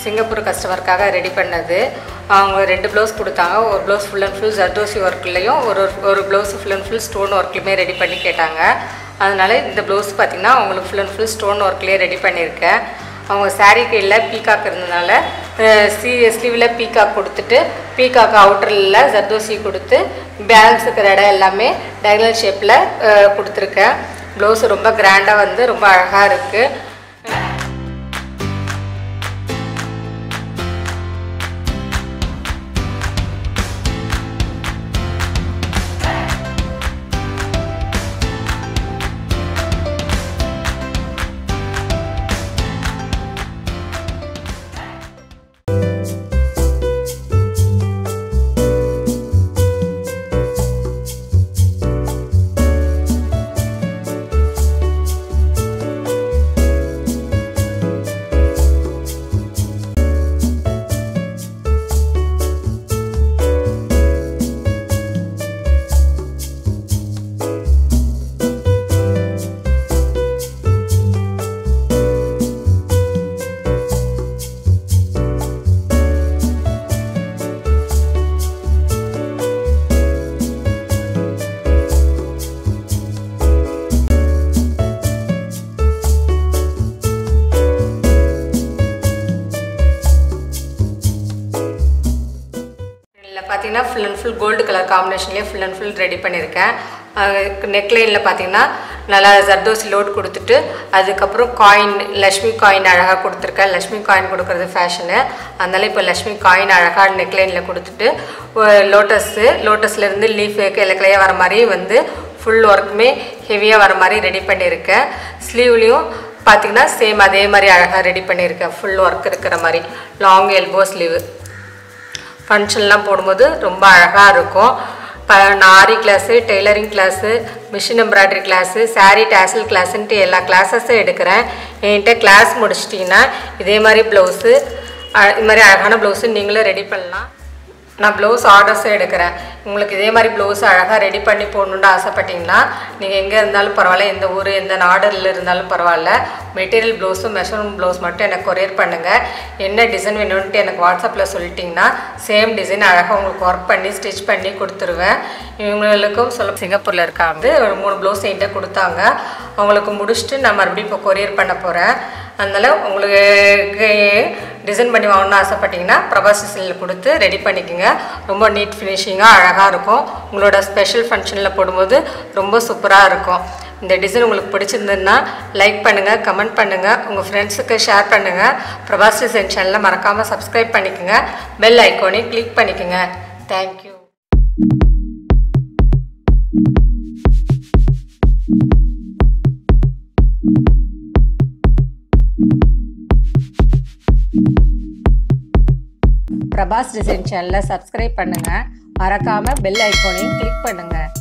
Singapore கஸ்டமருக்காக ready பண்ணது அவங்க ரெண்டு ப்ளவுஸ் கொடுத்தாங்க ஒரு blouse full and full zardozi ஒர்க்லேயும் ஒரு ஒரு blouse full and full stone ஒர்க்லையுமே ரெடி பண்ணி கேட்டாங்க அதனால இந்த ப்ளவுஸ் பார்த்திங்கன்னா அவங்களுக்கு ஃபுல் அண்ட் ஃபுல் ஸ்டோன் ஒர்க்லேயே ரெடி பண்ணியிருக்கேன் அவங்க saree கீழில் பீகாக் இருந்ததுனால சி ஸ்லீவில் பீகாக் கொடுத்துட்டு பீகாக் அவுட்டரில் ஜர்தோசி கொடுத்து பேலன்ஸ் இருக்கிற இடம் எல்லாமே டயகனல் ஷேப்பில் கொடுத்துருக்கேன் ப்ளவுஸ் ரொம்ப கிராண்டாக வந்து ரொம்ப அழகாக இருக்குது இதில் பார்த்தீங்கன்னா full and full gold colour காம்பினேஷன்லேயே ஃபுல் அண்ட் ஃபுல் ரெடி பண்ணியிருக்கேன் நெக்லைனில் பார்த்தீங்கன்னா நல்லா ஜர்தோசி லோட் கொடுத்துட்டு அதுக்கப்புறம் காயின் லக்ஷ்மி காயின் அழகாக கொடுத்துருக்கேன் லக்ஷ்மி காயின் கொடுக்குறது ஃபேஷனு அதனால இப்போ லக்ஷ்மி காயின் அழகாக நெக்லைனில் கொடுத்துட்டு லோட்டஸ்ஸு லோட்டஸ்லேருந்து லீஃப் கிளை கிளையாக வர மாதிரி வந்து ஃபுல் ஒர்க்குமே ஹெவியாக வர மாதிரி ரெடி பண்ணியிருக்கேன் ஸ்லீவ்லேயும் பார்த்தீங்கன்னா சேம் அதே மாதிரி அழகாக ரெடி பண்ணியிருக்கேன் ஃபுல் ஒர்க் இருக்கிற மாதிரி லாங் எல்போ ஸ்லீவு ஃபங்க்ஷன்லாம் போடும்போது ரொம்ப அழகாக இருக்கும் இப்போ நான் aari class tailoring class machine embroidery class saree tassel கிளாஸுன்ட்டு எல்லா கிளாஸஸும் எடுக்கிறேன் என்கிட்ட கிளாஸ் முடிச்சிட்டிங்கன்னா இதே மாதிரி ப்ளவுஸு இது மாதிரி அழகான ப்ளவுஸு நீங்களும் ரெடி பண்ணலாம் நான் ப்ளவுஸ் ஆர்டர்ஸும் எடுக்கிறேன் உங்களுக்கு இதே மாதிரி ப்ளவுஸ் அழகாக ரெடி பண்ணி போடணுன்னு ஆசைப்பட்டீங்கன்னா நீங்கள் எங்கே இருந்தாலும் பரவாயில்ல எந்த ஊர் எந்த நாடுல இருந்தாலும் பரவாயில்ல மெட்டீரியல் ப்ளவுஸும் மெஷர்மெண்ட் ப்ளவுஸ் மட்டும் எனக்கு கொரியர் பண்ணுங்கள் என்ன டிசைன் வேணும்ன்ட்டு எனக்கு வாட்ஸ்அப்பில் சொல்லிட்டிங்கன்னா சேம் டிசைன் அழகாக உங்களுக்கு ஒர்க் பண்ணி ஸ்டிச் பண்ணி கொடுத்துருவேன் இவங்களுக்கும் சொல்ல சிங்கப்பூரில் இருக்காங்க ஒரு மூணு ப்ளவுஸ் என்கிட்ட கொடுத்தாங்க அவங்களுக்கு முடிச்சுட்டு நான் மறுபடியும் இப்போ கொரியர் பண்ண போகிறேன் அதனால் உங்களுக்கு டிசைன் பண்ணி வாங்கணும்னு ஆசைப்பட்டீங்கன்னா பிரபாஸ் டிசைனில் கொடுத்து ரெடி பண்ணிக்கோங்க ரொம்ப நீட் ஃபினிஷிங்காக அழகாக இருக்கும் உங்களோட ஸ்பெஷல் ஃபங்க்ஷனில் போடும்போது ரொம்ப சூப்பராக இருக்கும் இந்த டிசைன் உங்களுக்கு பிடிச்சிருந்ததுன்னா லைக் பண்ணுங்கள் கமெண்ட் பண்ணுங்கள் உங்கள் ஃப்ரெண்ட்ஸுக்கு ஷேர் பண்ணுங்கள் பிரபாஸ் டிசைன் சேனலை மறக்காமல் சப்ஸ்கிரைப் பண்ணிக்கோங்க பெல் ஐக்கோனையும் கிளிக் பண்ணிக்கோங்க தேங்க்யூ பிரபாஸ் டிசைன் சேனலை சப்ஸ்கிரைப் பண்ணுங்கள் மறக்காமல் பெல் ஐக்கோனையும் கிளிக் பண்ணுங்கள்